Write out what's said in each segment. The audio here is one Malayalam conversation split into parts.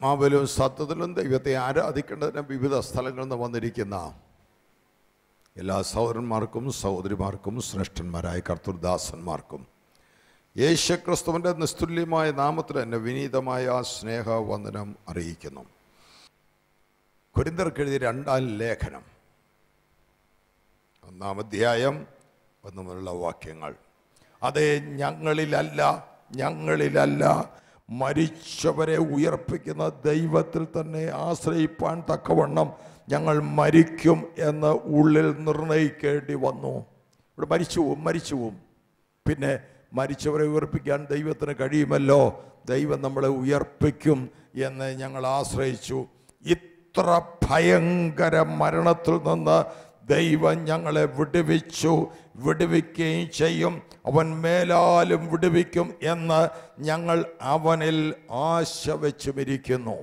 ആത്മാവിലും സത്യത്തിലും ദൈവത്തെ ആരാധിക്കേണ്ടതിന് വിവിധ സ്ഥലങ്ങളിൽ നിന്ന് വന്നിരിക്കുന്ന എല്ലാ സഹോദരന്മാർക്കും സഹോദരിമാർക്കും ശ്രേഷ്ഠന്മാരായ കർത്തൃദാസന്മാർക്കും യേശുക്രിസ്തുവിൻ്റെ നിസ്തുല്യമായ നാമത്തിൽ എന്നെ വിനീതമായ സ്നേഹവന്ദനം അറിയിക്കുന്നു കുരിന്തർക്കെഴുതിയ രണ്ടാം ലേഖനം ഒന്നാം അധ്യായം ഒന്ന് മുതലുള്ള വാക്യങ്ങൾ അതെ ഞങ്ങളിലല്ല ഞങ്ങളിലല്ല മരിച്ചവരെ ഉയർപ്പിക്കുന്ന ദൈവത്തിൽ തന്നെ ആശ്രയിപ്പാൻ തക്കവണ്ണം ഞങ്ങൾ മരിക്കും എന്ന് ഉള്ളിൽ നിർണയിക്കേണ്ടി വന്നു ഇവിടെ മരിച്ചു പോവും മരിച്ചു പോവും പിന്നെ മരിച്ചവരെ ഉയർപ്പിക്കാൻ ദൈവത്തിന് കഴിയുമല്ലോ ദൈവം നമ്മളെ ഉയർപ്പിക്കും എന്ന് ഞങ്ങൾ ആശ്രയിച്ചു ഇത്ര ഭയങ്കര മരണത്തിൽ നിന്ന് ദൈവം ഞങ്ങളെ വിടുവിച്ചു വിടുവിക്കുകയും ചെയ്യും അവൻ മേലാലും വിടുവിക്കും എന്ന് ഞങ്ങൾ അവനിൽ ആശ വെച്ചുമിരിക്കുന്നു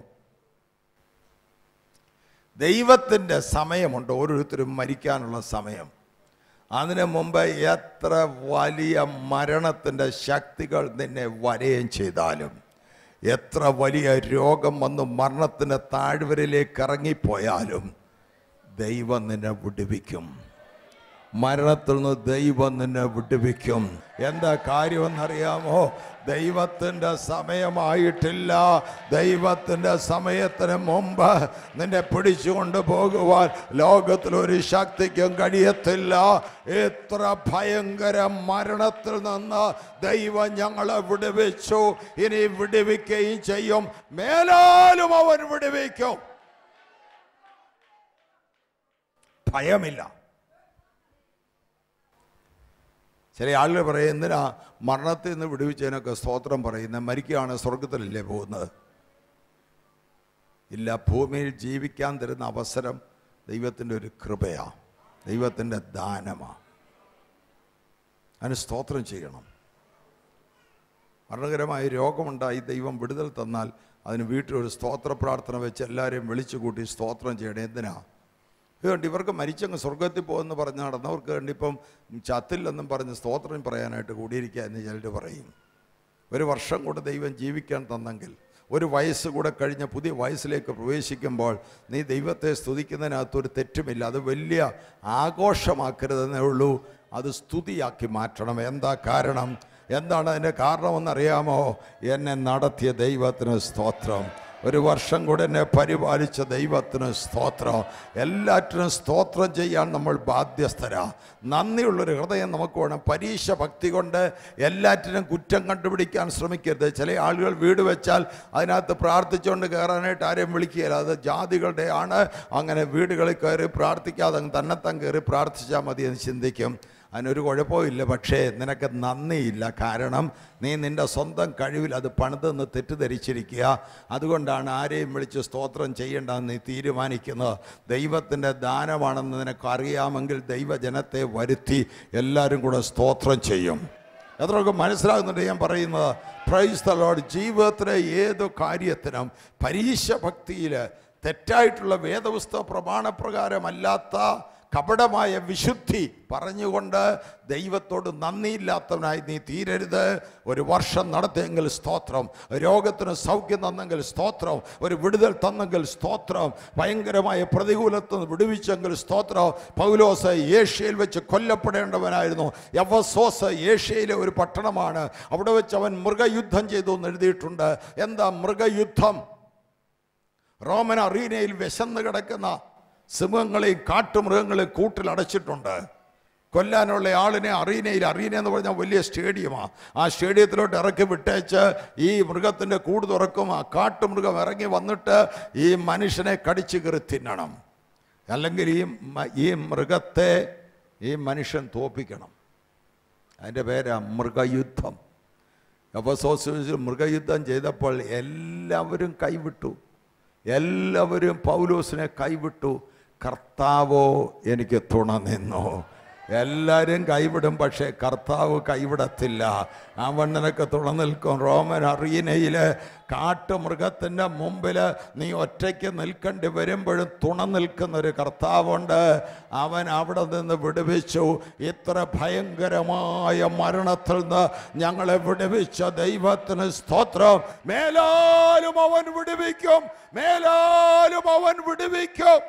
ദൈവത്തിൻ്റെ സമയമുണ്ട് ഓരോരുത്തരും മരിക്കാനുള്ള സമയം അതിനു മുമ്പ് എത്ര വലിയ മരണത്തിൻ്റെ ശക്തികൾ നിന്നെ വരയും ചെയ്താലും എത്ര വലിയ രോഗം വന്ന് മരണത്തിൻ്റെ താഴ്വരയിലേക്ക് ഇറങ്ങിപ്പോയാലും ദൈവം നിന്നെ വിടുവിക്കും മരണത്തിൽ നിന്ന് ദൈവം നിന്നെ വിടുവിക്കും എന്താ കാര്യമെന്നറിയാമോ ദൈവത്തിൻ്റെ സമയമായിട്ടില്ല ദൈവത്തിൻ്റെ സമയത്തിന് മുമ്പ് നിന്നെ പിടിച്ചുകൊണ്ട് പോകുവാൻ ലോകത്തിലൊരു ശക്തിക്കും കഴിയത്തില്ല എത്ര ഭയങ്കര മരണത്തിൽ നിന്ന് ദൈവം ഞങ്ങളെ വിടുവിച്ചു ഇനി വിടുവിക്കുകയും ചെയ്യും മേലാലും അവൻ വിടുവിക്കും ഭയമില്ല ചില ആളുകൾ പറയും എന്തിനാ മരണത്തിൽ നിന്ന് വിടുവിച്ചതിനൊക്കെ സ്തോത്രം പറയുന്നത് മരിക്കുകയാണ് സ്വർഗത്തിലല്ലേ പോകുന്നത് ഇല്ല ഭൂമിയിൽ ജീവിക്കാൻ തരുന്ന അവസരം ദൈവത്തിൻ്റെ ഒരു കൃപയാണ് ദൈവത്തിൻ്റെ ദാനമാണ് അതിന് സ്തോത്രം ചെയ്യണം മരണകരമായ രോഗമുണ്ടായി ദൈവം വിടുതൽ തന്നാൽ അതിന് വീട്ടിലൊരു സ്തോത്ര പ്രാർത്ഥന വെച്ച് എല്ലാവരെയും വിളിച്ചു കൂട്ടി സ്തോത്രം ചെയ്യണം എന്തിനാ ഇതുകൊണ്ട് ഇവർക്ക് മരിച്ചങ്ങ് സ്വർഗത്തിൽ പോകുമെന്ന് പറഞ്ഞ് നടന്നവർക്ക് വേണ്ടി ഇപ്പം ചത്തില്ലെന്നും പറഞ്ഞ് സ്തോത്രം പറയാനായിട്ട് കൂടിയിരിക്കുക എന്ന് ചിലർ പറയും ഒരു വർഷം കൂടെ ദൈവം ജീവിക്കാൻ തന്നെങ്കിൽ ഒരു വയസ്സ് കൂടെ കഴിഞ്ഞ് പുതിയ വയസ്സിലേക്ക് പ്രവേശിക്കുമ്പോൾ നീ ദൈവത്തെ സ്തുതിക്കുന്നതിനകത്ത് ഒരു തെറ്റുമില്ല അത് വലിയ ആഘോഷമാക്കരുതെന്നേ ഉള്ളൂ അത് സ്തുതിയാക്കി മാറ്റണം എന്താ കാരണം എന്താണ് അതിൻ്റെ കാരണമെന്നറിയാമോ എന്നെ നടത്തിയ ദൈവത്തിന് സ്തോത്രം ഒരു വർഷം കൂടെ എന്നെ പരിപാലിച്ച ദൈവത്തിന് സ്തോത്രം എല്ലാറ്റിനും സ്തോത്രം ചെയ്യാൻ നമ്മൾ ബാധ്യസ്ഥരാ നന്ദിയുള്ളൊരു ഹൃദയം നമുക്ക് വേണം പരീക്ഷ ഭക്തി കൊണ്ട് എല്ലാറ്റിനും കുറ്റം കണ്ടുപിടിക്കാൻ ശ്രമിക്കരുത് ചില ആളുകൾ വീട് വെച്ചാൽ അതിനകത്ത് പ്രാർത്ഥിച്ചുകൊണ്ട് കയറാനായിട്ട് ആരെയും വിളിക്കുകയില്ല അത് ജാതികളുടെ ആണ് അങ്ങനെ വീടുകളിൽ കയറി പ്രാർത്ഥിക്കാതെ അങ്ങ് തന്നെത്താൻ കയറി പ്രാർത്ഥിച്ചാൽ മതി എന്ന് ചിന്തിക്കും അതിനൊരു കുഴപ്പമില്ല പക്ഷേ നിനക്ക് നന്ദിയില്ല കാരണം നീ നിൻ്റെ സ്വന്തം കഴിവിൽ അത് പണിതെന്ന് തെറ്റിദ്ധരിച്ചിരിക്കുക അതുകൊണ്ടാണ് ആരെയും വിളിച്ച് സ്തോത്രം ചെയ്യേണ്ടതെന്ന് നീ തീരുമാനിക്കുന്നത് ദൈവത്തിൻ്റെ ദാനമാണെന്ന് നിനക്ക് അറിയാമെങ്കിൽ ദൈവജനത്തെ വരുത്തി എല്ലാവരും കൂടെ സ്തോത്രം ചെയ്യും എത്രയൊക്കെ മനസ്സിലാകുന്നുണ്ട് ഞാൻ പറയുന്നത് പ്രൈസ് ദ ലോഡ് ജീവിതത്തിലെ ഏത് കാര്യത്തിനും പരീക്ഷ ഭക്തിയിൽ തെറ്റായിട്ടുള്ള വേദപുസ്തക പ്രമാണപ്രകാരമല്ലാത്ത കപടമായ വിശുദ്ധി പറഞ്ഞുകൊണ്ട് ദൈവത്തോട് നന്ദിയില്ലാത്തവനായി നീ തീരരുത് ഒരു വർഷം നടത്തിയെങ്കിൽ സ്തോത്രം രോഗത്തിന് സൗഖ്യം തന്നെങ്കിൽ സ്തോത്രം ഒരു വിടുതൽ തന്നെങ്കിൽ സ്തോത്രം ഭയങ്കരമായ പ്രതികൂലത്തിൽ നിന്ന് വിടുവിച്ചെങ്കിൽ സ്തോത്രം പൗലോസ് ഏഷ്യയിൽ വെച്ച് കൊല്ലപ്പെടേണ്ടവനായിരുന്നു യവസോസ് ഏഷ്യയിലെ ഒരു പട്ടണമാണ് അവിടെ വെച്ച് അവൻ മൃഗയുദ്ധം ചെയ്തു എന്ന് എഴുതിയിട്ടുണ്ട് എന്താ മൃഗയുദ്ധം റോമൻ അറീനയിൽ വിശന്ന് കിടക്കുന്ന സിംഹങ്ങളെയും കാട്ടുമൃഗങ്ങളെയും കൂട്ടിലടച്ചിട്ടുണ്ട് കൊല്ലാനുള്ള ആളിനെ അറീനയിൽ അറീന എന്ന് പറഞ്ഞാൽ വലിയ സ്റ്റേഡിയമാണ് ആ സ്റ്റേഡിയത്തിലോട്ട് ഇറക്കി വിട്ടേച്ച് ഈ മൃഗത്തിൻ്റെ കൂട് തുറക്കും ആ കാട്ടുമൃഗം ഇറങ്ങി വന്നിട്ട് ഈ മനുഷ്യനെ കടിച്ചു കയറി തിന്നണം അല്ലെങ്കിൽ ഈ മ- ഈ മൃഗത്തെ ഈ മനുഷ്യൻ തോപ്പിക്കണം അതിൻ്റെ പേരാ മൃഗയുദ്ധം എഫസോസ് മൃഗയുദ്ധം ചെയ്തപ്പോൾ എല്ലാവരും കൈവിട്ടു എല്ലാവരും പൗലോസിനെ കൈവിട്ടു കർത്താവോ എനിക്ക് തുണ നിന്നു എല്ലാവരും കൈവിടും പക്ഷേ കർത്താവ് കൈവിടത്തില്ല അവൻ നിനക്ക് തുണ നിൽക്കും റോമൻ അറീനയിൽ കാട്ടുമൃഗത്തിൻ്റെ മുമ്പിൽ നീ ഒറ്റയ്ക്ക് നിൽക്കേണ്ടി വരുമ്പോഴും തുണ നിൽക്കുന്ന ഒരു കർത്താവുണ്ട് അവൻ അവിടെ നിന്ന് വിടുവിച്ചു ഇത്ര ഭയങ്കരമായ മരണത്തിൽ നിന്ന് ഞങ്ങളെ വിടുവിച്ച ദൈവത്തിന് സ്തോത്രം മേലാലും അവൻ വിടുവിക്കും മേലാലും അവൻ വിടുവിക്കും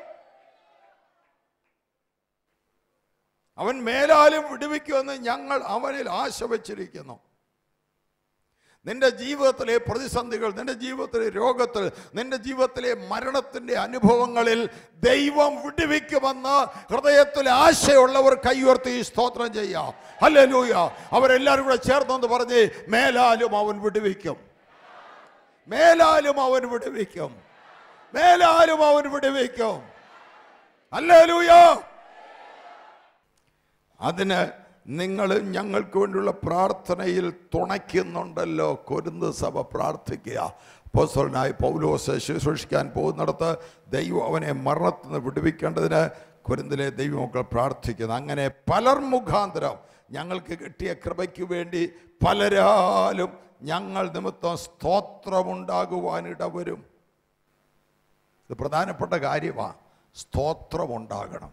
അവൻ മേലാലും വിടുവിക്കുമെന്ന് ഞങ്ങൾ അവനിൽ ആശ വച്ചിരിക്കുന്നു നിന്റെ ജീവിതത്തിലെ പ്രതിസന്ധികൾ നിന്റെ ജീവിതത്തിലെ രോഗത്തിൽ നിന്റെ ജീവിതത്തിലെ മരണത്തിന്റെ അനുഭവങ്ങളിൽ ദൈവം വിടുവിക്കുമെന്ന് ഹൃദയത്തിൽ ആശയുള്ളവർ കൈയുയർത്തി സ്തോത്രം ചെയ്യാം ഹല്ലേലൂയ അവരെല്ലാവരും കൂടെ ചേർന്നെന്ന് പറഞ്ഞ് മേലാലും അവൻ വിടുവിക്കും മേലാലും അവൻ വിടുവിക്കും മേലാലും അവൻ വിടുവിക്കും ഹല്ലേലൂയ അതിന് നിങ്ങൾ ഞങ്ങൾക്ക് വേണ്ടിയുള്ള പ്രാർത്ഥനയിൽ തുണയ്ക്കുന്നുണ്ടല്ലോ കൊരുന്ത് സഭ പ്രാർത്ഥിക്കുക അപ്പോസ്തലനായ പൗലോസ് ശുശ്രൂഷിക്കാൻ പോകുന്നിടത്ത് ദൈവം അവനെ മരണത്തിൽ നിന്ന് വിടുവിക്കേണ്ടതിന് കൊരിന്തിലെ ദൈവമക്കൾ പ്രാർത്ഥിക്കുന്നു അങ്ങനെ പലർ മുഖാന്തരം ഞങ്ങൾക്ക് കിട്ടിയ കൃപയ്ക്ക് വേണ്ടി പലരാലും ഞങ്ങൾ നിമിത്തം സ്തോത്രമുണ്ടാകുവാനിടവരും ഇത് പ്രധാനപ്പെട്ട കാര്യമാണ് സ്തോത്രമുണ്ടാകണം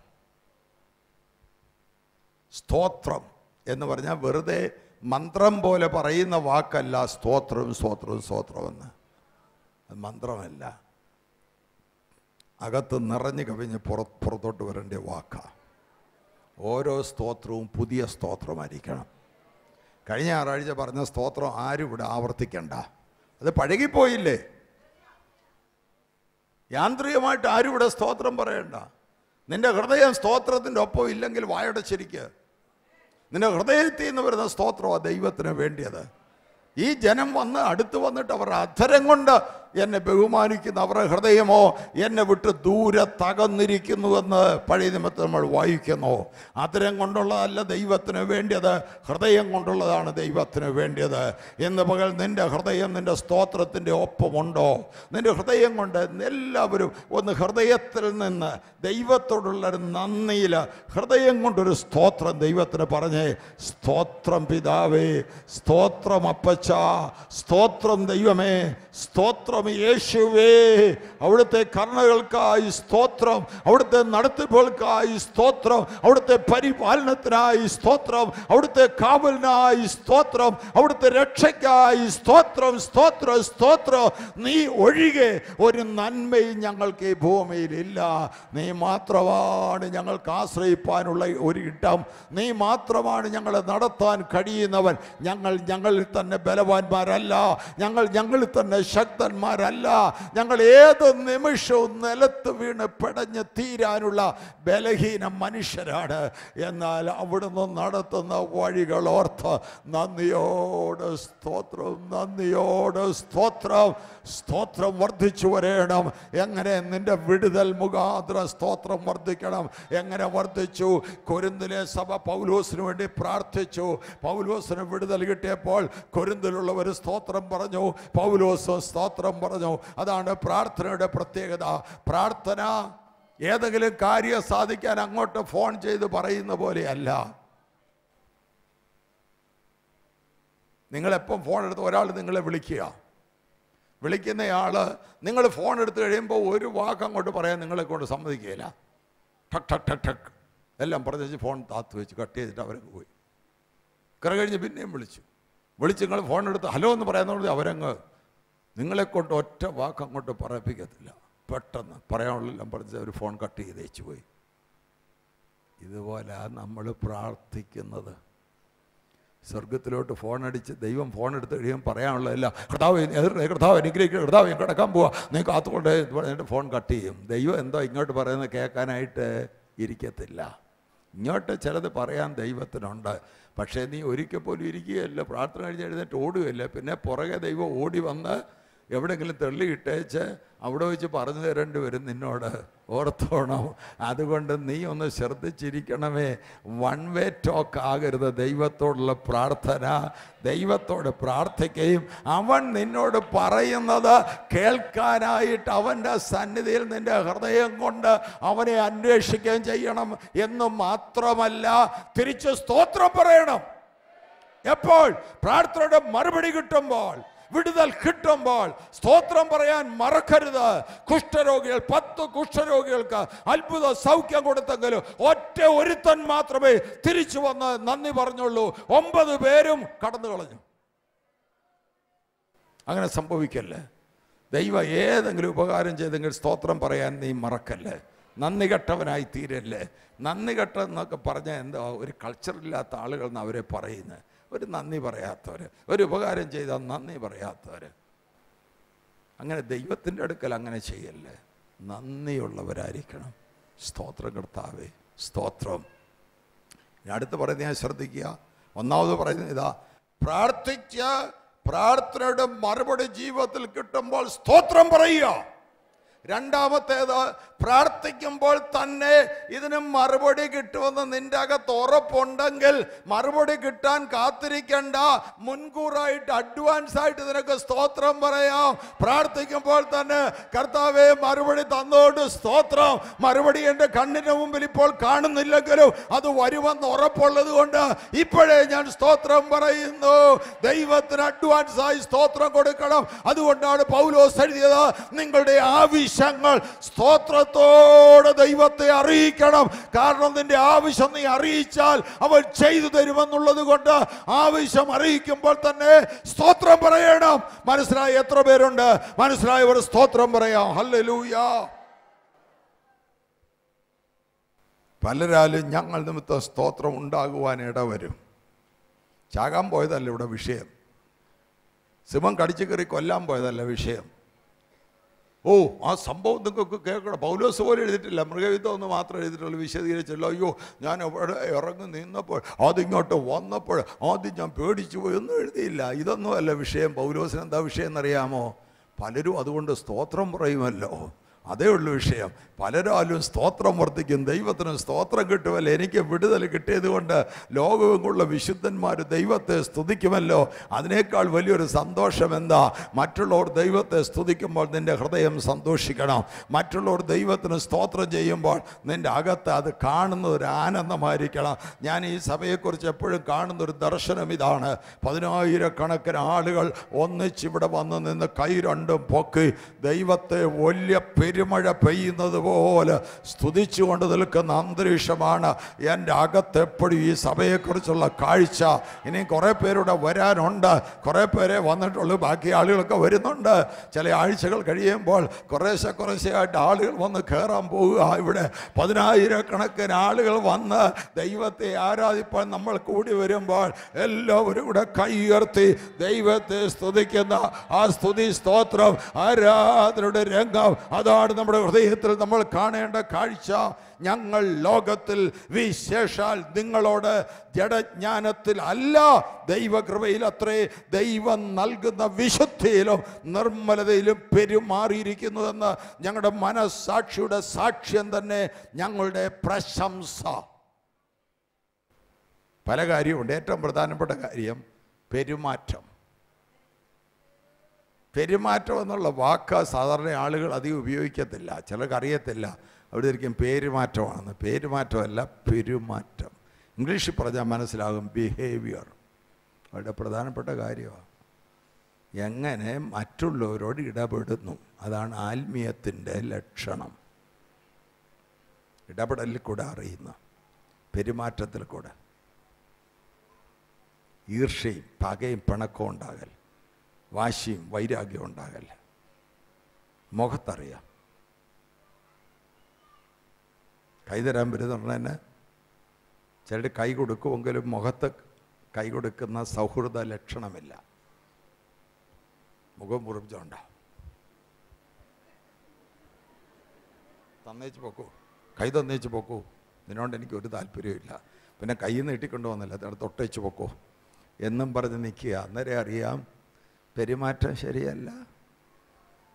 സ്തോത്രം എന്ന് പറഞ്ഞാൽ വെറുതെ മന്ത്രം പോലെ പറയുന്ന വാക്കല്ല സ്തോത്രവും സ്തോത്രവും സ്തോത്രമെന്ന് അത് മന്ത്രമല്ല അകത്ത് നിറഞ്ഞു കവിഞ്ഞ് പുറ പുറത്തോട്ട് വരേണ്ട വാക്കാണ് ഓരോ സ്തോത്രവും പുതിയ സ്തോത്രമായിരിക്കണം കഴിഞ്ഞ ഞായറാഴ്ച പറഞ്ഞ സ്തോത്രം ആരും ഇവിടെ ആവർത്തിക്കണ്ട അത് പഴകിപ്പോയില്ലേ യാന്ത്രികമായിട്ട് ആരും ഇവിടെ സ്തോത്രം പറയണ്ട നിന്റെ ഹൃദയം സ്തോത്രത്തിൻ്റെ ഒപ്പം ഇല്ലെങ്കിൽ വായടച്ചിരിക്കുക നിന്റെ ഹൃദയത്തിൽ നിന്ന് വരുന്ന സ്തോത്രമാണ് ദൈവത്തിന് വേണ്ടിയത് ഈ ജനം വന്ന് അടുത്ത് വന്നിട്ട് അവർ അധരം കൊണ്ട് എന്നെ ബഹുമാനിക്കുന്ന അവരുടെ ഹൃദയമോ എന്നെ വിട്ട് ദൂരെ തകന്നിരിക്കുന്നുവെന്ന് പഴയ നിമിത്തം നമ്മൾ വായിക്കുന്നു അധരം കൊണ്ടുള്ളതല്ല ദൈവത്തിന് വേണ്ടിയത് ഹൃദയം കൊണ്ടുള്ളതാണ് ദൈവത്തിന് വേണ്ടിയത് എന്ന് പകൽ നിന്റെ ഹൃദയം നിന്റെ സ്തോത്രത്തിൻ്റെ ഒപ്പമുണ്ടോ നിന്റെ ഹൃദയം കൊണ്ട് എല്ലാവരും ഒന്ന് ഹൃദയത്തിൽ നിന്ന് ദൈവത്തോടുള്ള ഒരു നന്ദിയിൽ ഹൃദയം കൊണ്ടൊരു സ്തോത്രം ദൈവത്തിന് പറഞ്ഞേ സ്തോത്രം പിതാവേ സ്തോത്രം അപ്പച്ച സ്തോത്രം ദൈവമേ സ്തോത്രം യേശുവേ അവിടുത്തെ കരുണകൾക്കായി സ്തോത്രം അവിടുത്തെ നടത്തിപ്പുകൾക്കായി സ്തോത്രം അവിടുത്തെ പരിപാലനത്തിനായി സ്തോത്രം അവിടുത്തെ കാവലിനായി സ്തോത്രം അവിടുത്തെ രക്ഷയ്ക്കായി സ്തോത്രം സ്തോത്രം സ്തോത്രം നീ ഒഴികെ ഒരു നന്മയും ഞങ്ങൾക്ക് ഈ ഭൂമിയിലില്ല നീ മാത്രമാണ് ഞങ്ങൾക്ക് ആശ്രയിപ്പാനുള്ള ഒരു ഇടം നീ മാത്രമാണ് ഞങ്ങളെ നടത്താൻ കഴിയുന്നവൻ ഞങ്ങൾ ഞങ്ങളിൽ തന്നെ ബലവാന്മാരല്ല ഞങ്ങൾ ഞങ്ങളിൽ തന്നെ ശക്തന്മാരല്ല ഞങ്ങൾ ഏത് നിമിഷവും നിലത്ത് വീണ് പിടഞ്ഞ് തീരാനുള്ള ബലഹീന മനുഷ്യരാണ് എന്നാൽ അവിടുന്ന് നടത്തുന്ന വഴികൾ ഓർത്ത് നന്ദിയോട് സ്തോത്രം നന്ദിയോട് സ്തോത്രം സ്തോത്രം വർദ്ധിച്ചു വരേണം എങ്ങനെ നിന്റെ വിടുതൽ മുഖാന്തര സ്തോത്രം വർദ്ധിക്കണം എങ്ങനെ വർദ്ധിച്ചു കൊരിന്തിലെ സഭ പൗലോസിന് വേണ്ടി പ്രാർത്ഥിച്ചു പൗലോസിന് വിടുതൽ കിട്ടിയപ്പോൾ കൊരിന്തിലുള്ളവർ സ്തോത്രം പറഞ്ഞു പൗലോസ് സ്തോത്രം പറഞ്ഞു അതാണ് പ്രാർത്ഥനയുടെ പ്രത്യേകത പ്രാർത്ഥന ഏതെങ്കിലും കാര്യം സാധിക്കാൻ അങ്ങോട്ട് ഫോൺ ചെയ്ത് പറയുന്ന പോലെയല്ല നിങ്ങളെപ്പം ഫോൺ എടുത്ത് ഒരാൾ നിങ്ങളെ വിളിക്കുക വിളിക്കുന്നയാൾ നിങ്ങൾ ഫോൺ എടുത്ത് കഴിയുമ്പോൾ ഒരു വാക്ക് അങ്ങോട്ട് പറയാൻ നിങ്ങളെ കൊണ്ട് സമ്മതിക്കുകയില്ല ഠക് ഠക് ഠക് ഠക് എല്ലാം പറഞ്ഞു ഫോൺ താത്ത് വെച്ച് കട്ട് ചെയ്തിട്ട് അവരങ്ങ് പോയി കുറെ കഴിഞ്ഞ് പിന്നെയും വിളിച്ചു വിളിച്ച് നിങ്ങൾ ഫോൺ എടുത്ത് ഹലോ എന്ന് പറയാന്നുള്ളത് അവരങ്ങ് നിങ്ങളെ കൊണ്ട് ഒറ്റ വാക്ക് അങ്ങോട്ട് പറയിപ്പിക്കത്തില്ല പെട്ടെന്ന് പറയാനുള്ളതെല്ലാം പറഞ്ഞ് അവർ ഫോൺ കട്ട് ചെയ്ത് വെച്ച് പോയി ഇതുപോലെ നമ്മൾ പ്രാർത്ഥിക്കുന്നത് സ്വർഗത്തിലോട്ട് ഫോൺ അടിച്ച് ദൈവം ഫോൺ എടുത്ത് കഴിയുമ്പോൾ പറയാനുള്ളതല്ല കർത്താവ് എതിർത്ത് കർത്താവ് അനുഗ്രഹിക്കുക കർത്താവ് ഞാൻ കിടക്കാൻ പോവാ നീ കാത്തുകൊണ്ട് പറഞ്ഞിട്ട് ഫോൺ കട്ട് ചെയ്യും ദൈവം എന്തോ ഇങ്ങോട്ട് പറയുന്നത് കേൾക്കാനായിട്ട് ഇരിക്കത്തില്ല ഇങ്ങോട്ട് ചിലത് പറയാൻ ദൈവത്തിനുണ്ട് പക്ഷേ നീ ഒരിക്കൽ പോലും ഇരിക്കുകയല്ല പ്രാർത്ഥന കഴിഞ്ഞ് എഴുന്നേറ്റ് ഓടുകയല്ല പിന്നെ പുറകെ ദൈവം ഓടി വന്ന് എവിടെയെങ്കിലും തെള്ളിയിട്ടേച്ച് അവിടെ വെച്ച് പറഞ്ഞു തരേണ്ടി വരും നിന്നോട് ഓർത്തോണം അതുകൊണ്ട് നീ ഒന്ന് ശ്രദ്ധിച്ചിരിക്കണമേ വൺ വേ ടോക്ക് ആകരുത് ദൈവത്തോടുള്ള പ്രാർത്ഥന ദൈവത്തോട് പ്രാർത്ഥിക്കുകയും അവൻ നിന്നോട് പറയുന്നത് കേൾക്കാനായിട്ട് അവൻ്റെ സന്നിധിയിൽ നിന്റെ ഹൃദയം കൊണ്ട് അവനെ അന്വേഷിക്കുകയും ചെയ്യണം എന്ന് മാത്രമല്ല തിരിച്ച് സ്തോത്രം പറയണം എപ്പോൾ പ്രാർത്ഥനയുടെ മറുപടി കിട്ടുമ്പോൾ വിടുതൽ കിട്ടുമ്പോൾ സ്തോത്രം പറയാൻ മറക്കരുത് കുഷ്ഠരോഗികൾ പത്ത് കുഷ്ഠരോഗികൾക്ക് അത്ഭുത സൗഖ്യം കൊടുത്തെങ്കിലും ഒറ്റ ഒരുത്തൻ മാത്രമേ തിരിച്ചു വന്ന് നന്ദി പറഞ്ഞുള്ളൂ ഒമ്പത് പേരും കടന്നു കളഞ്ഞു അങ്ങനെ സംഭവിക്കല്ലേ ദൈവം ഏതെങ്കിലും ഉപകാരം ചെയ്തെങ്കിൽ സ്തോത്രം പറയാൻ നീ മറക്കല്ലേ നന്ദി കെട്ടവനായി തീരല്ലേ നന്ദി കെട്ടെന്നൊക്കെ പറഞ്ഞാൽ എന്താ ഒരു കൾച്ചറില്ലാത്ത ആളുകൾ എന്ന് അവരെ പറയുന്നത് ഒരു നന്ദി പറയാത്തവർ ഒരു ഉപകാരം ചെയ്താൽ നന്ദി പറയാത്തവർ അങ്ങനെ ദൈവത്തിൻ്റെ അടുക്കൽ അങ്ങനെ ചെയ്യല്ലേ നന്ദിയുള്ളവരായിരിക്കണം സ്തോത്രം കർത്താവേ സ്തോത്രം ഇനി അടുത്ത് പറയുന്നത് ഞാൻ ശ്രദ്ധിക്കുക ഒന്നാമത് പറയുന്നത് ഇതാ പ്രാർത്ഥിച്ച് പ്രാർത്ഥനയുടെ മറുപടി ജീവിതത്തിൽ കിട്ടുമ്പോൾ സ്തോത്രം പറയുക രണ്ടാമത്തേത് പ്രാർത്ഥിക്കുമ്പോൾ തന്നെ ഇതിന് മറുപടി കിട്ടുമെന്ന് നിന്റെ അകത്ത് ഉറപ്പുണ്ടെങ്കിൽ മറുപടി കിട്ടാൻ കാത്തിരിക്കണ്ട മുൻകൂറായിട്ട് അഡ്വാൻസ് ആയിട്ട് നിനക്ക് സ്തോത്രം പറയാം പ്രാർത്ഥിക്കുമ്പോൾ തന്നെ കർത്താവെ മറുപടി തന്നോണ്ട് സ്തോത്രം മറുപടി എൻ്റെ കണ്ണിന് മുമ്പിൽ ഇപ്പോൾ കാണുന്നില്ലെങ്കിലും അത് വരുമെന്ന് ഉറപ്പുള്ളത് കൊണ്ട് ഇപ്പോഴേ ഞാൻ സ്തോത്രം പറയുന്നു ദൈവത്തിന് അഡ്വാൻസ് ആയി സ്തോത്രം കൊടുക്കണം അതുകൊണ്ടാണ് പൗലോസ് എഴുതിയത് നിങ്ങളുടെ ആവശ്യങ്ങൾ സ്തോത്രത്തോടെ ദൈവത്തെ അറിയിക്കണം കാരണം നിന്റെ ആവശ്യം നീ അറിയിച്ചാൽ അവൻ ചെയ്തു തരുമെന്നുള്ളത് കൊണ്ട് ആവശ്യം അറിയിക്കുമ്പോൾ തന്നെ സ്തോത്രം പറയണം മനസ്സിലായ എത്ര പേരുണ്ട് മനസ്സിലായവർ സ്തോത്രം പറയാം ഹല്ലേലൂയ പലരാലും ഞങ്ങൾ നിമിത്തം സ്തോത്രം ഉണ്ടാകുവാൻ ഇടവരും ചാകാൻ പോയതല്ല ഇവിടെ വിഷയം സിമം കടിച്ചു കയറി കൊല്ലാൻ പോയതല്ല വിഷയം ഓ ആ സംഭവം നിങ്ങൾക്ക് കേൾക്കണം പൗലോസ് പോലും എഴുതിയിട്ടില്ല മൃഗയുദ്ധം ഒന്ന് മാത്രം എഴുതിയിട്ടുള്ളൂ വിശദീകരിച്ചല്ലോ അയ്യോ ഞാൻ അവിടെ ഇറങ്ങി നിന്നപ്പോൾ അതിങ്ങോട്ട് വന്നപ്പോൾ ആദ്യം ഞാൻ പേടിച്ചു പോയി ഒന്നും എഴുതിയില്ല ഇതൊന്നും അല്ല വിഷയം പൗലോസിന് എന്താ വിഷയം എന്നറിയാമോ പലരും അതുകൊണ്ട് സ്തോത്രം പറയുമല്ലോ അതേ ഉള്ളൂ വിഷയം പലരാലും സ്തോത്രം വർദ്ധിക്കും ദൈവത്തിന് സ്തോത്രം കിട്ടുമല്ലോ എനിക്ക് വിടുതൽ കിട്ടിയത് കൊണ്ട് ലോകമെങ്ങുള്ള വിശുദ്ധന്മാർ ദൈവത്തെ സ്തുതിക്കുമല്ലോ അതിനേക്കാൾ വലിയൊരു സന്തോഷം എന്താ മറ്റുള്ളവർ ദൈവത്തെ സ്തുതിക്കുമ്പോൾ നിൻ്റെ ഹൃദയം സന്തോഷിക്കണം മറ്റുള്ളവർ ദൈവത്തിന് സ്തോത്രം ചെയ്യുമ്പോൾ നിൻ്റെ അകത്ത് അത് കാണുന്ന ഒരു ആനന്ദമായിരിക്കണം ഞാൻ ഈ സഭയെക്കുറിച്ച് എപ്പോഴും കാണുന്ന ഒരു ദർശനം ഇതാണ് പതിനായിരക്കണക്കിന് ആളുകൾ ഒന്നിച്ചിവിടെ വന്ന് നിന്ന് കൈ രണ്ടും പൊക്കി ദൈവത്തെ വലിയ പെരുമഴ പെയ്യുന്നത് പോലെ സ്തുതിച്ചുകൊണ്ട് നിൽക്കുന്ന അന്തരീക്ഷമാണ് എൻ്റെ അകത്ത് എപ്പോഴും ഈ സഭയെക്കുറിച്ചുള്ള കാഴ്ച ഇനി കുറേ പേരുടെ വരാനുണ്ട് കുറേ പേരെ വന്നിട്ടുള്ളൂ ബാക്കി ആളുകളൊക്കെ വരുന്നുണ്ട് ചില ആഴ്ചകൾ കഴിയുമ്പോൾ കുറേശ്ശെ കുറേശ്ശെയായിട്ട് ആളുകൾ വന്ന് കയറാൻ പോവുക ഇവിടെ പതിനായിരക്കണക്കിന് ആളുകൾ വന്ന് ദൈവത്തെ ആരാധിപ്പാൻ നമ്മൾ കൂടി വരുമ്പോൾ എല്ലാവരും കൂടെ കൈ ഉയർത്തി ദൈവത്തെ സ്തുതിക്കുന്ന ആ സ്തുതി സ്തോത്രം ആരാധനയുടെ രംഗം അതാണ് നമ്മുടെ ഹൃദയത്തിൽ നമ്മൾ കാണേണ്ട കാഴ്ച ഞങ്ങൾ ലോകത്തിൽ വിശേഷാൽ നിങ്ങളോട് ജഡജ്ഞാനത്തിൽ അല്ല ദൈവകൃപയിൽ അത്രേ ദൈവം നൽകുന്ന വിശുദ്ധിയിലും നിർമ്മലതയിലും പെരുമാറിയിരിക്കുന്നുവെന്ന് ഞങ്ങളുടെ മനസ്സാക്ഷിയുടെ സാക്ഷ്യം തന്നെ ഞങ്ങളുടെ പ്രശംസ പല കാര്യമുണ്ട് ഏറ്റവും പ്രധാനപ്പെട്ട കാര്യം പെരുമാറ്റം പെരുമാറ്റം എന്നുള്ള വാക്ക് സാധാരണ ആളുകൾ അധികം ഉപയോഗിക്കത്തില്ല ചിലർക്ക് അറിയത്തില്ല അവിടെ ഇരിക്കും പേരുമാറ്റമാണെന്ന് പേരുമാറ്റമല്ല പെരുമാറ്റം ഇംഗ്ലീഷിൽ പറഞ്ഞാൽ മനസ്സിലാകും ബിഹേവിയർ വളരെ പ്രധാനപ്പെട്ട കാര്യമാണ് എങ്ങനെ മറ്റുള്ളവരോട് ഇടപെടുന്നു അതാണ് ആത്മീയത്തിൻ്റെ ലക്ഷണം ഇടപെടലിൽ കൂടെ അറിയുന്ന പെരുമാറ്റത്തിൽ കൂടെ ഈർഷ്യയും പകയും പിണക്കവും ഉണ്ടാകൽ വാശിയും വൈരാഗ്യവും ഉണ്ടാകല്ല മുഖത്തറിയാം കൈ തരാൻ വരുന്നുണ്ടെന്നെ ചിലർ കൈ കൊടുക്കുമെങ്കിലും മുഖത്ത് കൈ കൊടുക്കുന്ന സൗഹൃദ ലക്ഷണമില്ല മുഖം മുറിച്ചുണ്ട തന്നേച്ച് പോക്കൂ കൈ തന്നേച്ച് പോക്കൂ ഇതിനോണ്ട് എനിക്ക് ഒരു താല്പര്യമില്ല പിന്നെ കൈ നീട്ടിക്കൊണ്ടു വന്നില്ല അത് തൊട്ടേച്ച് പോക്കൂ എന്നും പറഞ്ഞ് നിൽക്കുക അന്നേരം അറിയാം പെരുമാറ്റം ശരിയല്ല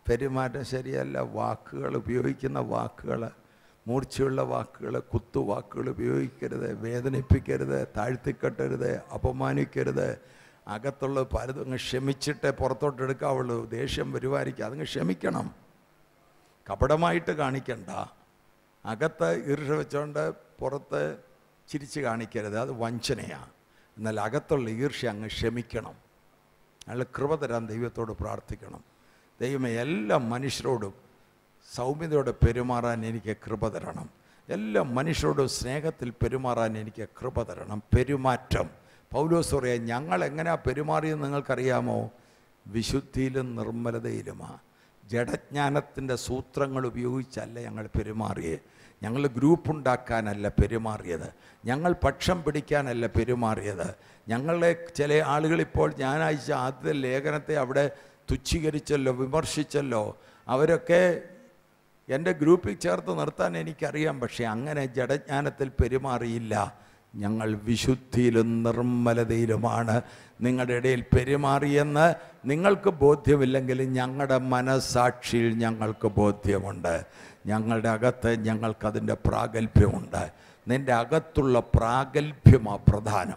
പെരുമാറ്റം ശരിയല്ല വാക്കുകൾ ഉപയോഗിക്കുന്ന വാക്കുകൾ മൂർച്ചയുള്ള വാക്കുകൾ കുത്തുവാക്കുകൾ ഉപയോഗിക്കരുത് വേദനിപ്പിക്കരുത് താഴ്ത്തിക്കെട്ടരുത് അപമാനിക്കരുത് അകത്തുള്ള പലതും അങ്ങ് ക്ഷമിച്ചിട്ടേ പുറത്തോട്ട് എടുക്കാവുള്ളൂ ദേഷ്യം വരുമായിരിക്കും അതങ്ങ് ക്ഷമിക്കണം കപടമായിട്ട് കാണിക്കണ്ട അകത്ത് ഈർഷ വെച്ചുകൊണ്ട് പുറത്ത് ചിരിച്ച് കാണിക്കരുത് അത് വഞ്ചനയാണ് എന്നാൽ അകത്തുള്ള ഈർഷ്യ അങ്ങ് ക്ഷമിക്കണം അയാൾ കൃപ തരാൻ ദൈവത്തോട് പ്രാർത്ഥിക്കണം ദൈവമേ എല്ലാ മനുഷ്യരോടും സൗമ്യതയോടെ പെരുമാറാൻ എനിക്ക് കൃപ തരണം എല്ലാ മനുഷ്യരോടും സ്നേഹത്തിൽ പെരുമാറാൻ എനിക്ക് കൃപ തരണം പെരുമാറ്റം പൗലോസ് പറയാ ഞങ്ങൾ എങ്ങനെയാണ് പെരുമാറിയെന്ന് നിങ്ങൾക്കറിയാമോ വിശുദ്ധിയിലും നിർമ്മലതയിലുമാണ് ജഡജ്ഞാനത്തിൻ്റെ സൂത്രങ്ങൾ ഉപയോഗിച്ചല്ല ഞങ്ങൾ പെരുമാറിയത് ഞങ്ങൾ ഗ്രൂപ്പ് ഉണ്ടാക്കാനല്ല പെരുമാറിയത് ഞങ്ങൾ പക്ഷം പിടിക്കാനല്ല പെരുമാറിയത് ഞങ്ങളെ ചില ആളുകൾ ഇപ്പോൾ ഞാൻ അയച്ച ആദ്യത്തെ ലേഖനത്തെ അവിടെ തുച്ഛീകരിച്ചല്ലോ വിമർശിച്ചല്ലോ അവരൊക്കെ എൻ്റെ ഗ്രൂപ്പിൽ ചേർത്ത് നിർത്താൻ എനിക്കറിയാം പക്ഷേ അങ്ങനെ ജഡജ്ഞാനത്തിൽ പെരുമാറിയില്ല ഞങ്ങൾ വിശുദ്ധിയിലും നിർമ്മലതയിലുമാണ് നിങ്ങളുടെ ഇടയിൽ പെരുമാറിയെന്ന് നിങ്ങൾക്ക് ബോധ്യമില്ലെങ്കിലും ഞങ്ങളുടെ മനസാക്ഷിയിൽ ഞങ്ങൾക്ക് ബോധ്യമുണ്ട് ഞങ്ങളുടെ അകത്ത് ഞങ്ങൾക്കതിൻ്റെ പ്രാഗൽഭ്യമുണ്ട് നിൻ്റെ അകത്തുള്ള പ്രാഗൽഭ്യമാണ് പ്രധാനം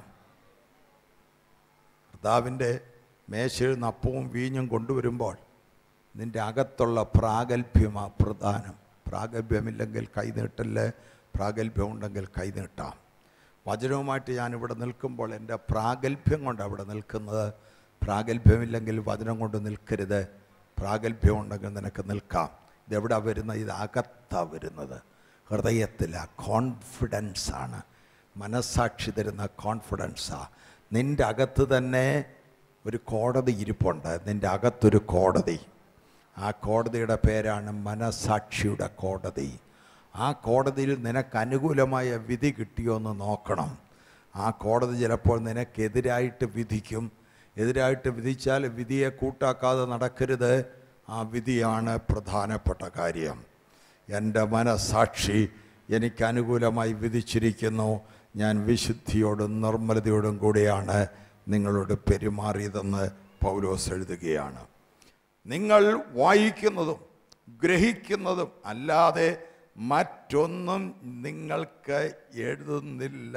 കർത്താവിൻ്റെ മേശയിൽ നിന്ന് അപ്പവും വീഞ്ഞും കൊണ്ടുവരുമ്പോൾ നിൻ്റെ അകത്തുള്ള പ്രാഗൽഭ്യമാണ് പ്രധാനം പ്രാഗൽഭ്യമില്ലെങ്കിൽ കൈനീട്ടല് പ്രാഗൽഭ്യം ഉണ്ടെങ്കിൽ കൈനീട്ടാം വചനവുമായിട്ട് ഞാനിവിടെ നിൽക്കുമ്പോൾ എൻ്റെ പ്രാഗൽഭ്യം കൊണ്ട് അവിടെ നിൽക്കുന്നത് പ്രാഗൽഭ്യമില്ലെങ്കിൽ വചനം കൊണ്ട് നിൽക്കരുത് പ്രാഗൽഭ്യം ഉണ്ടെങ്കിൽ നിനക്ക് നിൽക്കാം ഇതെവിടെ വരുന്നത് ഇത് അകത്താണ് വരുന്നത് ഹൃദയത്തിലാണ് കോൺഫിഡൻസാണ് മനസ്സാക്ഷി തരുന്ന കോൺഫിഡൻസാണ് നിൻ്റെ അകത്ത് തന്നെ ഒരു കോടതി ഇരിപ്പുണ്ട് നിൻ്റെ അകത്തൊരു കോടതി ആ കോടതിയുടെ പേരാണ് മനസാക്ഷിയുടെ കോടതി ആ കോടതിയിൽ നിനക്ക് അനുകൂലമായ വിധി കിട്ടിയോ എന്ന് നോക്കണം ആ കോടതി ചിലപ്പോൾ നിനക്കെതിരായിട്ട് വിധിക്കും എതിരായിട്ട് വിധിച്ചാൽ വിധിയെ കൂട്ടാക്കാതെ നടക്കരുത് ആ വിധിയാണ് പ്രധാനപ്പെട്ട കാര്യം എൻ്റെ മനസാക്ഷി എനിക്ക് അനുകൂലമായി വിധിച്ചിരിക്കുന്നു ഞാൻ വിശുദ്ധിയോടും നിർമ്മലതയോടും കൂടിയാണ് നിങ്ങളോട് പെരുമാറിയതെന്ന് പൗലോസ് എഴുതുകയാണ് നിങ്ങൾ വായിക്കുന്നതും ഗ്രഹിക്കുന്നതും അല്ലാതെ മറ്റൊന്നും നിങ്ങൾക്ക് എഴുതുന്നില്ല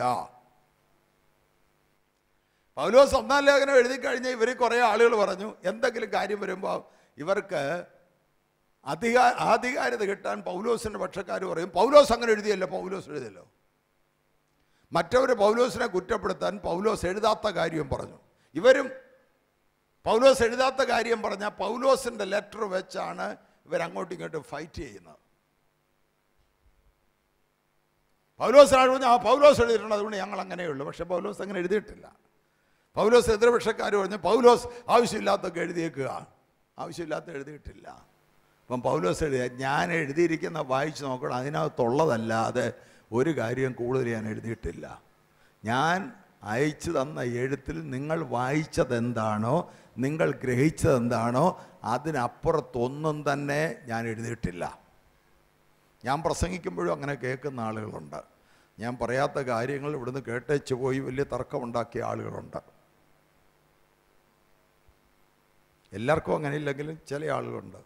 പൗലോസ് ഒന്നാം ലേഖനം എഴുതി കഴിഞ്ഞ് ഇവർ കുറേ ആളുകൾ പറഞ്ഞു എന്തെങ്കിലും കാര്യം വരുമ്പോൾ ഇവർക്ക് അധികാ ആധികാരികത കിട്ടാൻ പൗലോസിൻ്റെ പക്ഷക്കാർ പറയും പൗലോസ് അങ്ങനെ എഴുതിയല്ലോ പൗലോസ് എഴുതിയല്ലോ മറ്റവർ പൗലോസിനെ കുറ്റപ്പെടുത്താൻ പൗലോസ് എഴുതാത്ത കാര്യം പറഞ്ഞു ഇവരും പൗലോസ് എഴുതാത്ത കാര്യം പറഞ്ഞാൽ പൗലോസിൻ്റെ ലെറ്റർ വെച്ചാണ് ഇവരങ്ങോട്ടും ഇങ്ങോട്ടും ഫൈറ്റ് ചെയ്യുന്നത് പൗലോസ് ആൾ പറഞ്ഞു ആ പൗലോസ് എഴുതിയിട്ടുണ്ട് അതുകൊണ്ട് ഞങ്ങൾ അങ്ങനെയുള്ളൂ പക്ഷെ പൗലോസ് അങ്ങനെ എഴുതിയിട്ടില്ല പൗലോസ് എതിർപക്ഷക്കാർ പറഞ്ഞു പൗലോസ് ആവശ്യമില്ലാത്തൊക്കെ എഴുതിയേക്കുക ആവശ്യമില്ലാത്ത എഴുതിയിട്ടില്ല അപ്പം പൗലോസ് എഴുതിയ ഞാൻ എഴുതിയിരിക്കുന്ന വായിച്ച് നോക്കണം അതിനകത്തുള്ളതല്ലാതെ ഒരു കാര്യം കൂടുതൽ ഞാൻ എഴുതിയിട്ടില്ല ഞാൻ അയച്ചു തന്ന എഴുത്തിൽ നിങ്ങൾ വായിച്ചത് എന്താണോ നിങ്ങൾ ഗ്രഹിച്ചത് എന്താണോ അതിനപ്പുറത്തൊന്നും തന്നെ ഞാൻ എഴുതിയിട്ടില്ല ഞാൻ പ്രസംഗിക്കുമ്പോഴും അങ്ങനെ കേൾക്കുന്ന ആളുകളുണ്ട് ഞാൻ പറയാത്ത കാര്യങ്ങൾ ഇവിടുന്ന് കേട്ടേച്ച് പോയി വലിയ തർക്കമുണ്ടാക്കിയ ആളുകളുണ്ട് എല്ലാവർക്കും അങ്ങനെ ഇല്ലെങ്കിലും ചില ആളുകളുണ്ട്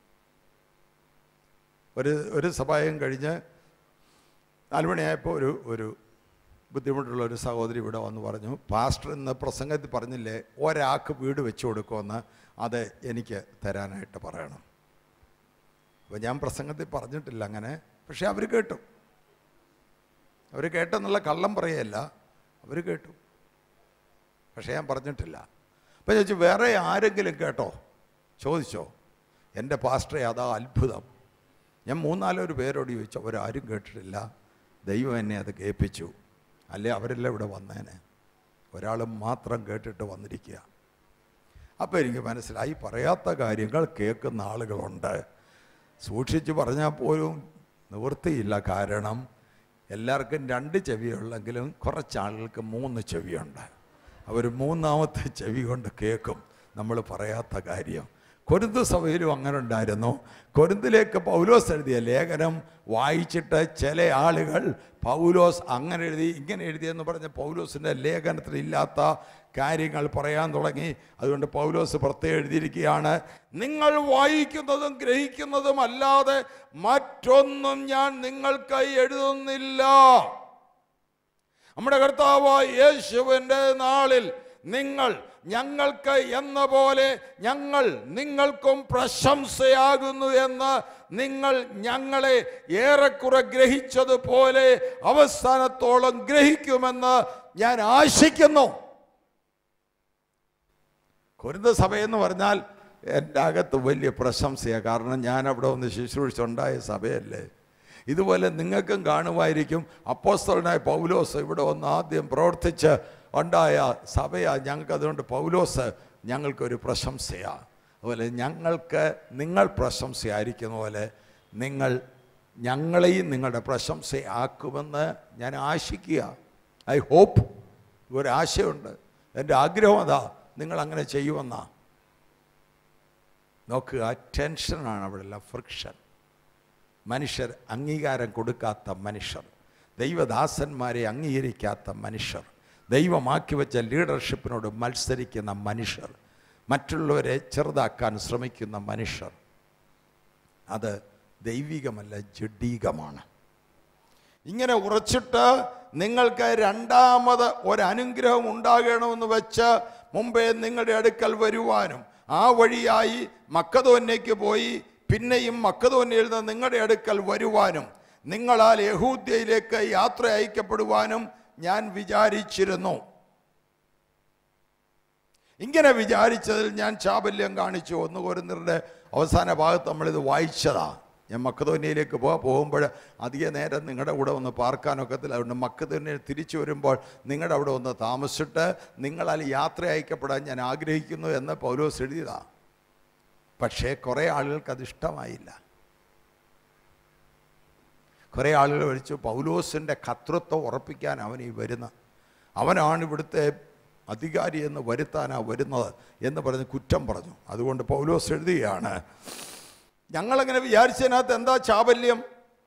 ഒരു ഒരു സഭായം കഴിഞ്ഞ് നാലുമണിയായപ്പോൾ ഒരു ഒരു ബുദ്ധിമുട്ടുള്ള ഒരു സഹോദരി ഇവിടെ വന്ന് പറഞ്ഞു പാസ്റ്റർ ഇന്ന് പ്രസംഗത്തിൽ പറഞ്ഞില്ലേ ഒരാൾക്ക് വീട് വെച്ച് കൊടുക്കുമെന്ന് അത് എനിക്ക് തരാനായിട്ട് പറയണം അപ്പോൾ ഞാൻ പ്രസംഗത്തിൽ പറഞ്ഞിട്ടില്ല അങ്ങനെ പക്ഷേ അവർ കേട്ടു അവർ കേട്ടെന്നുള്ള കള്ളം പറയല്ല അവർ കേട്ടു പക്ഷേ ഞാൻ പറഞ്ഞിട്ടില്ല അപ്പോൾ ചോദിച്ചു വേറെ ആരെങ്കിലും കേട്ടോ ചോദിച്ചോ എൻ്റെ പാസ്റ്ററെ അതാ അത്ഭുതം ഞാൻ മൂന്നാലൊരു പേരോട് ചോദിച്ചു അവരാരും കേട്ടിട്ടില്ല ദൈവം എന്നെ അത് കേൾപ്പിച്ചു അല്ലേ അവരെല്ലാം ഇവിടെ വന്നേനെ ഒരാൾ മാത്രം കേട്ടിട്ട് വന്നിരിക്കുക അപ്പോൾ എനിക്ക് മനസ്സിലായി പറയാത്ത കാര്യങ്ങൾ കേൾക്കുന്ന ആളുകളുണ്ട് സൂക്ഷിച്ച് പറഞ്ഞാൽ പോലും നിവൃത്തിയില്ല കാരണം എല്ലാവർക്കും രണ്ട് ചെവിയുള്ളെങ്കിലും കുറച്ച് ആളുകൾക്ക് മൂന്ന് ചെവിയുണ്ട് അവർ മൂന്നാമത്തെ ചെവി കൊണ്ട് കേൾക്കും നമ്മൾ പറയാത്ത കാര്യം കൊരുന്ത് സഭയിലും അങ്ങനെ ഉണ്ടായിരുന്നു കൊരുന്തിലേക്ക് പൗലോസ് എഴുതിയ ലേഖനം വായിച്ചിട്ട് ചില ആളുകൾ പൗലോസ് അങ്ങനെ എഴുതി ഇങ്ങനെ എഴുതിയെന്ന് പറഞ്ഞ പൗലോസിൻ്റെ ലേഖനത്തിൽ ഇല്ലാത്ത കാര്യങ്ങൾ പറയാൻ തുടങ്ങി അതുകൊണ്ട് പൗലോസ് പ്രത്യേകം എഴുതിയിരിക്കുകയാണ് നിങ്ങൾ വായിക്കുന്നതും ഗ്രഹിക്കുന്നതും അല്ലാതെ മറ്റൊന്നും ഞാൻ നിങ്ങൾക്കായി എഴുതുന്നില്ല നമ്മുടെ കർത്താവായ യേശുവിൻ്റെ നാളിൽ നിങ്ങൾ ഞങ്ങൾക്ക് എന്ന പോലെ ഞങ്ങൾ നിങ്ങൾക്കും പ്രശംസയാകുന്നു എന്ന് നിങ്ങൾ ഞങ്ങളെ ഏറെക്കുറെ ഗ്രഹിച്ചതുപോലെ അവസാനത്തോളം ഗ്രഹിക്കുമെന്ന് ഞാൻ ആശിക്കുന്നു കൊരുന്ത സഭയെന്ന് പറഞ്ഞാൽ എൻ്റെ അകത്ത് വലിയ പ്രശംസയാണ് കാരണം ഞാൻ അവിടെ ഒന്ന് ശുശ്രൂഷിച്ചുണ്ടായ സഭയല്ലേ ഇതുപോലെ നിങ്ങൾക്കും കാണുമായിരിക്കും അപ്പോസ്തലനായ പൗലോസ് ഇവിടെ ഒന്ന് ആദ്യം പ്രവർത്തിച്ച് ഉണ്ടായ സഭയാണ് ഞങ്ങൾക്ക് അതുകൊണ്ട് പൗലോസ് ഞങ്ങൾക്കൊരു പ്രശംസയാണ് അതുപോലെ ഞങ്ങൾക്ക് നിങ്ങൾ പ്രശംസയായിരിക്കുന്ന പോലെ നിങ്ങൾ ഞങ്ങളെയും നിങ്ങളുടെ പ്രശംസയാക്കുമെന്ന് ഞാൻ ആശിക്കുക ഐ ഹോപ്പ് ഒരാശയുണ്ട് എൻ്റെ ആഗ്രഹം അതാ നിങ്ങൾ അങ്ങനെ ചെയ്യുമെന്നാ നോക്കുക ടെൻഷനാണ് അവിടെ ഫ്രിക്ഷൻ മനുഷ്യർ അംഗീകാരം കൊടുക്കാത്ത മനുഷ്യർ ദൈവദാസന്മാരെ അംഗീകരിക്കാത്ത മനുഷ്യർ ദൈവമാക്കി വെച്ച ലീഡർഷിപ്പിനോട് മത്സരിക്കുന്ന മനുഷ്യർ മറ്റുള്ളവരെ ചെറുതാക്കാൻ ശ്രമിക്കുന്ന മനുഷ്യർ അത് ദൈവികമല്ല ജഡീകമാണ് ഇങ്ങനെ ഉറച്ചിട്ട് നിങ്ങൾക്ക് രണ്ടാമത് ഒരനുഗ്രഹം ഉണ്ടാകണമെന്ന് വെച്ച് മുമ്പേ നിങ്ങളുടെ അടുക്കൽ വരുവാനും ആ വഴിയായി മക്കതോന്നയ്ക്ക് പോയി പിന്നെയും മക്കതോന്നയിൽ നിന്ന് നിങ്ങളുടെ അടുക്കൽ വരുവാനും നിങ്ങളാൽ യഹൂദ്യയിലേക്ക് യാത്ര അയക്കപ്പെടുവാനും ഞാൻ വിചാരിച്ചിരുന്നു ഇങ്ങനെ വിചാരിച്ചതിൽ ഞാൻ ചാബല്യം കാണിച്ചു ഒന്ന് കോരുന്നവരുടെ അവസാന ഭാഗത്ത് നമ്മളിത് വായിച്ചതാ ഞാൻ മക്കതോന്യയിലേക്ക് പോകാൻ പോകുമ്പോൾ അധിക നേരം നിങ്ങളുടെ കൂടെ ഒന്ന് പാർക്കാനൊക്കത്തില്ല അതുകൊണ്ട് മക്കതോന്യയിൽ തിരിച്ചു വരുമ്പോൾ നിങ്ങളുടെ അവിടെ ഒന്ന് താമസിച്ചിട്ട് നിങ്ങളാൽ യാത്ര അയക്കപ്പെടാൻ ഞാൻ ആഗ്രഹിക്കുന്നു എന്ന് പൗലോസ് എഴുതിയതാ പക്ഷേ കുറേ ആളുകൾക്ക് അത് ഇഷ്ടമായില്ല കുറേ ആളുകൾ വിളിച്ചു പൗലോസിൻ്റെ കർത്തൃത്വം ഉറപ്പിക്കാൻ അവൻ ഈ വരുന്ന അവനാണ് ഇവിടുത്തെ അധികാരി എന്ന് വരുത്താനാണ് വരുന്നത് എന്ന് പറഞ്ഞ് കുറ്റം പറഞ്ഞു അതുകൊണ്ട് പൗലോസ് എഴുതുകയാണ് ഞങ്ങളങ്ങനെ വിചാരിച്ചതിനകത്ത് എന്താ ചാബല്യം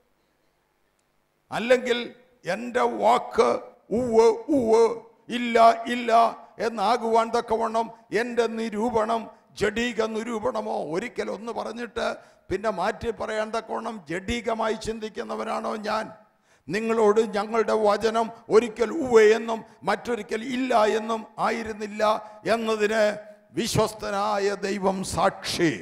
അല്ലെങ്കിൽ എൻ്റെ വാക്ക് ഉവ് ഉവ് ഇല്ല ഇല്ല എന്നാകുവാൻ തക്കവണ്ണം എൻ്റെ നിരൂപണം ജഡീക നിരൂപണമോ ഒരിക്കൽ ഒന്ന് പറഞ്ഞിട്ട് പിന്നെ മാറ്റി പറയാൻ തക്കവണ്ണം ജഡീകമായി ചിന്തിക്കുന്നവനാണോ ഞാൻ നിങ്ങളോട് ഞങ്ങളുടെ വചനം ഒരിക്കൽ ഉവ എന്നും മറ്റൊരിക്കൽ ഇല്ല എന്നും ആയിരുന്നില്ല എന്നതിന് വിശ്വസ്തനായ ദൈവം സാക്ഷി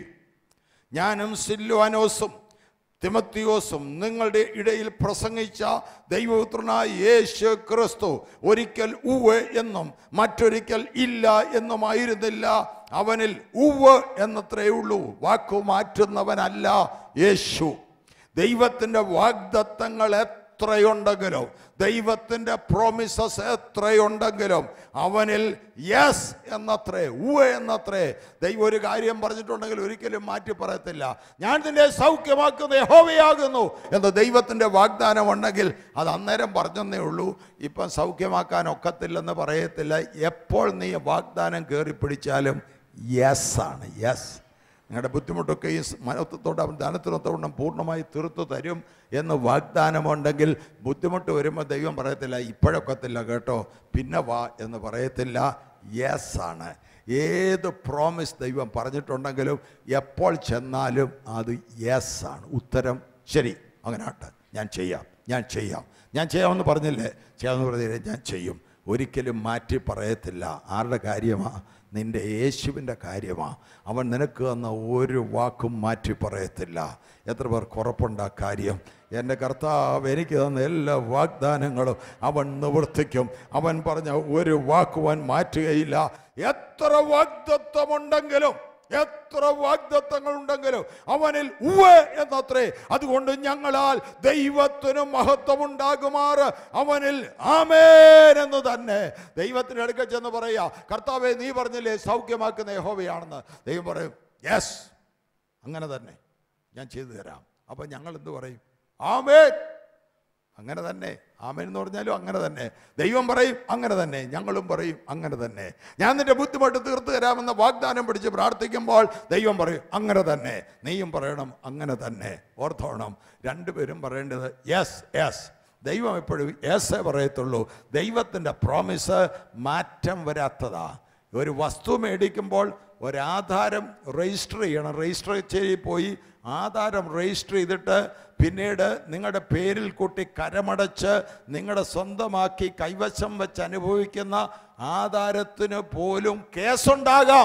ഞാനും സില്ലുവാനോസും തിമത്തിയോസും നിങ്ങളുടെ ഇടയിൽ പ്രസംഗിച്ച ദൈവപുത്രനായ യേശു ക്രിസ്തു ഒരിക്കൽ ഉവ് എന്നും മറ്റൊരിക്കൽ ഇല്ല എന്നുമായിരുന്നില്ല അവനിൽ ഉവ് എന്നത്രേ ഉള്ളൂ വാക്കു മാറ്റുന്നവനല്ല യേശു ദൈവത്തിൻ്റെ വാഗ്ദത്തങ്ങൾ എത്രയുണ്ടെങ്കിലും ദൈവത്തിൻ്റെ പ്രോമിസസ് എത്രയുണ്ടെങ്കിലും അവനിൽ യെസ് എന്നത്രേ ഉവ എന്നത്രേ ദൈവം ഒരു കാര്യം പറഞ്ഞിട്ടുണ്ടെങ്കിൽ ഒരിക്കലും മാറ്റി പറയത്തില്ല ഞാൻ നിന്നെ സൗഖ്യമാക്കുന്ന യഹോവയാകുന്നു എന്ന് ദൈവത്തിൻ്റെ വാഗ്ദാനം ഉണ്ടെങ്കിൽ അത് അന്നേരം പറഞ്ഞെന്നേ ഉള്ളൂ ഇപ്പം സൗഖ്യമാക്കാൻ ഒക്കത്തില്ലെന്ന് പറയത്തില്ല എപ്പോൾ നീ വാഗ്ദാനം കയറി പിടിച്ചാലും യെസ് ആണ് യെസ് നിങ്ങളുടെ ബുദ്ധിമുട്ടൊക്കെ ഈ മനത്വത്തോടെ അവൻ ധനത്തിനൊത്തോളം പൂർണ്ണമായി തീർത്തു തരും എന്ന് വാഗ്ദാനമുണ്ടെങ്കിൽ ബുദ്ധിമുട്ട് വരുമ്പോൾ ദൈവം പറയത്തില്ല ഇപ്പോഴൊക്കത്തില്ല കേട്ടോ പിന്നെ വാ എന്ന് പറയത്തില്ല യെസ് ആണ് ഏത് പ്രോമിസ് ദൈവം പറഞ്ഞിട്ടുണ്ടെങ്കിലും എപ്പോൾ ചെന്നാലും അത് യെസ് ആണ് ഉത്തരം ശരി അങ്ങനെ ആട്ടെ ഞാൻ ചെയ്യാം ഞാൻ ചെയ്യാം ഞാൻ ചെയ്യാമെന്ന് പറഞ്ഞില്ലേ ചെയ്യാമെന്ന് പറഞ്ഞില്ലേ ഞാൻ ചെയ്യും ഒരിക്കലും മാറ്റി പറയത്തില്ല ആരുടെ കാര്യമാണ് നിൻ്റെ യേശുവിൻ്റെ കാര്യമാണ് അവൻ നിനക്ക് തന്ന ഒരു വാക്കും മാറ്റി പറയത്തില്ല എത്ര പേർക്ക് ഉറപ്പുണ്ട് ആ കാര്യം എൻ്റെ കർത്താവ് എനിക്ക് തന്ന എല്ലാ വാഗ്ദാനങ്ങളും അവൻ നിവർത്തിക്കും അവൻ പറഞ്ഞ ഒരു വാക്കുവാൻ മാറ്റുകയില്ല എത്ര വാഗ്ദത്വമുണ്ടെങ്കിലും എത്ര വാഗ്ദത്തങ്ങൾ ഉണ്ടെങ്കിലും അവനിൽ ഉവ് എന്നത്രേ അതുകൊണ്ട് ഞങ്ങളാൽ ദൈവത്തിന് മഹത്വം ഉണ്ടാകുമാറ് അവനിൽ ആമേൻ എന്ന് തന്നെ ദൈവത്തിന് അടുക്കൽ ചെന്ന് പറയാ കർത്താവെ നീ പറഞ്ഞില്ലേ സൗഖ്യമാക്കുന്ന യഹോവയാണെന്ന് ദൈവം പറയും യെസ് അങ്ങനെ തന്നെ ഞാൻ ചെയ്തു തരാം അപ്പം ഞങ്ങൾ എന്ത് പറയും ആമേൻ അങ്ങനെ തന്നെ ആമേൻ എന്ന് പറഞ്ഞാലും അങ്ങനെ തന്നെ ദൈവം പറയും അങ്ങനെ തന്നെ ഞങ്ങളും പറയും അങ്ങനെ തന്നെ ഞാൻ നിന്റെ ബുദ്ധിമുട്ട് തീർത്തു തരാമെന്ന വാഗ്ദാനം പിടിച്ച് പ്രാർത്ഥിക്കുമ്പോൾ ദൈവം പറയും അങ്ങനെ തന്നെ നീയും പറയണം അങ്ങനെ തന്നെ ഓർത്തോണം രണ്ടുപേരും പറയേണ്ടത് യെസ് യെസ് ദൈവം എപ്പോഴും യെസ്സേ പറയത്തുള്ളൂ ദൈവത്തിൻ്റെ പ്രോമിസ് മാറ്റം വരാത്തതാ ഒരു വസ്തു മേടിക്കുമ്പോൾ ഒരാധാരം രജിസ്റ്റർ ചെയ്യണം രജിസ്റ്റർ ചെയ്ത് പോയി ആധാരം രജിസ്റ്റർ ചെയ്തിട്ട് പിന്നീട് നിങ്ങളുടെ പേരിൽ കൂട്ടി കരമടച്ച് നിങ്ങളുടെ സ്വന്തമാക്കി കൈവശം വെച്ച് അനുഭവിക്കുന്ന ആധാരത്തിന് പോലും കേസുണ്ടാകാം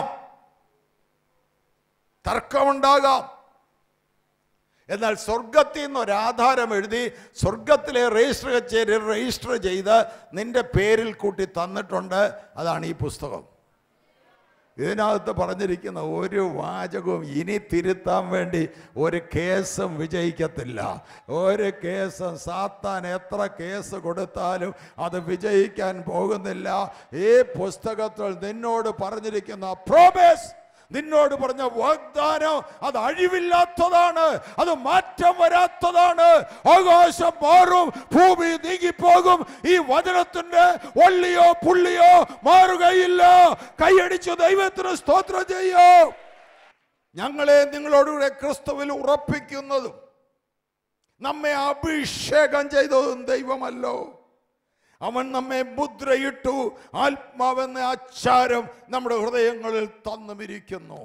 തർക്കമുണ്ടാകാം എന്നാൽ സ്വർഗത്തിൽ നിന്ന് ഒരാധാരം എഴുതി സ്വർഗത്തിലെ രജിസ്റ്റർ കച്ചേരി രജിസ്റ്റർ ചെയ്ത് നിന്റെ പേരിൽ കൂട്ടി തന്നിട്ടുണ്ട് അതാണ് ഈ പുസ്തകം ഇതിനകത്ത് പറഞ്ഞിരിക്കുന്ന ഒരു വാചകവും ഇനി തിരുത്താൻ വേണ്ടി ഒരു കേസും വിജയിക്കത്തില്ല ഒരു കേസും സാത്താൻ എത്ര കേസ് കൊടുത്താലും അത് വിജയിക്കാൻ പോകുന്നില്ല ഈ പുസ്തകത്തിൽ നിന്നോട് പറഞ്ഞിരിക്കുന്ന പ്രോമിസ് നിന്നോട് പറഞ്ഞ വാഗ്ദാനം അത് അഴിവില്ലാത്തതാണ് അത് മാറ്റം വരാത്തതാണ് ആകാശം മാറും ഭൂമി നീങ്ങിപ്പോകും ഈ വചനത്തിന്റെ ഒള്ളിയോ പുള്ളിയോ മാറുകയില്ല കൈയടിച്ചു ദൈവത്തിന് സ്തോത്രം ചെയ്യോ ഞങ്ങളെ നിങ്ങളോടുകൂടെ ക്രിസ്തുവിൽ ഉറപ്പിക്കുന്നതും നമ്മെ അഭിഷേകം ചെയ്തതും ദൈവമല്ലോ അവൻ നമ്മെ മുദ്രയിട്ടു ആത്മാവെന്ന ആചാരം നമ്മുടെ ഹൃദയങ്ങളിൽ തന്നുമിരിക്കുന്നു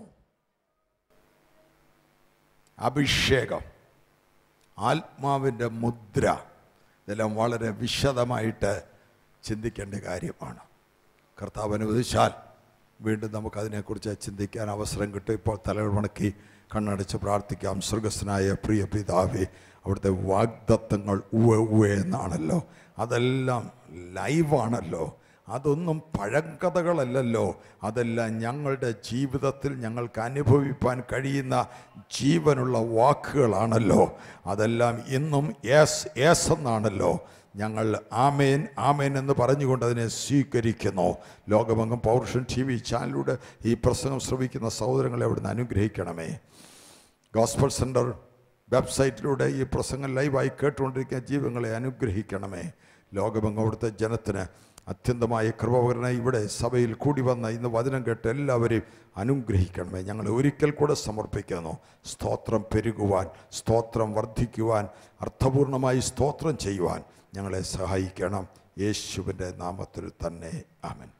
അഭിഷേകം ആത്മാവിൻ്റെ മുദ്ര ഇതെല്ലാം വളരെ വിശദമായിട്ട് ചിന്തിക്കേണ്ട കാര്യമാണ് കർത്താവ് അനുവദിച്ചാൽ വീണ്ടും നമുക്കതിനെക്കുറിച്ച് ചിന്തിക്കാൻ അവസരം കിട്ടും ഇപ്പോൾ തലവണക്കി കണ്ണടച്ച് പ്രാർത്ഥിക്കാം സ്വർഗസ്നായ പ്രിയ പിതാവേ അവിടുത്തെ വാഗ്ദത്തങ്ങൾ ഉവ ഉവ എന്നാണല്ലോ അതെല്ലാം ലൈവാണല്ലോ അതൊന്നും പഴങ്കഥകളല്ലല്ലോ അതെല്ലാം ഞങ്ങളുടെ ജീവിതത്തിൽ ഞങ്ങൾക്ക് അനുഭവിപ്പാൻ കഴിയുന്ന ജീവനുള്ള വാക്കുകളാണല്ലോ അതെല്ലാം ഇന്നും യെസ് യെസ് എന്നാണല്ലോ ഞങ്ങൾ ആമേൻ ആമേൻ എന്ന് പറഞ്ഞുകൊണ്ട് അതിനെ സ്വീകരിക്കുന്നു ലോകമെങ്ങും പൗരുഷൻ ടി വി ചാനലിലൂടെ ഈ പ്രസംഗം ശ്രവിക്കുന്ന സഹോദരങ്ങളെ അവിടുന്ന് അനുഗ്രഹിക്കണമേ ഗോസ്ബൽ സെൻറ്റർ വെബ്സൈറ്റിലൂടെ ഈ പ്രസംഗം ലൈവായി കേട്ടുകൊണ്ടിരിക്കുന്ന ജീവങ്ങളെ അനുഗ്രഹിക്കണമേ ലോകമെങ്ങും അവിടുത്തെ ജനത്തിന് അത്യന്തമായ കൃപകരണ ഇവിടെ സഭയിൽ കൂടി വന്ന ഇന്ന് വചനം കേട്ട് എല്ലാവരെയും അനുഗ്രഹിക്കണമേ ഞങ്ങൾ ഒരിക്കൽ കൂടെ സമർപ്പിക്കുന്നു സ്തോത്രം പെരുകുവാൻ സ്തോത്രം വർദ്ധിക്കുവാൻ അർത്ഥപൂർണമായി സ്തോത്രം ചെയ്യുവാൻ ഞങ്ങളെ സഹായിക്കണം യേശുവിൻ്റെ നാമത്തിൽ തന്നെ ആമൻ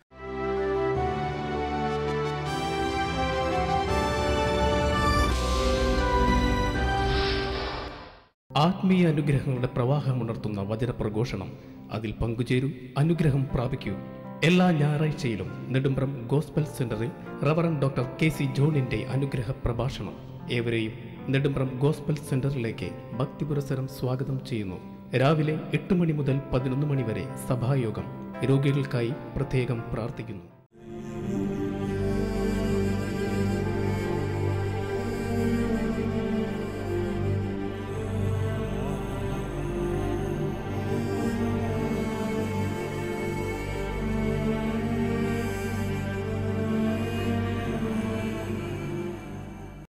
ആത്മീയ അനുഗ്രഹങ്ങളുടെ പ്രവാഹമുണർത്തുന്ന വചനപ്രഘോഷണം അതിൽ പങ്കുചേരൂ അനുഗ്രഹം പ്രാപിക്കൂ എല്ലാ ഞായറാഴ്ചയിലും നെടുമ്പ്രം ഗോസ്ബൽ സെന്ററിൽ റവറൻ ഡോക്ടർ കെ സി ജോണിന്റെ അനുഗ്രഹ പ്രഭാഷണം ഏവരെയും നെടുമ്പ്രം ഗോസ്ബൽ സെന്ററിലേക്ക് ഭക്തിപുരസരം സ്വാഗതം ചെയ്യുന്നു രാവിലെ എട്ട് മണി മുതൽ പതിനൊന്ന് മണി വരെ സഭായോഗം രോഗികൾക്കായി പ്രത്യേകം പ്രാർത്ഥിക്കുന്നു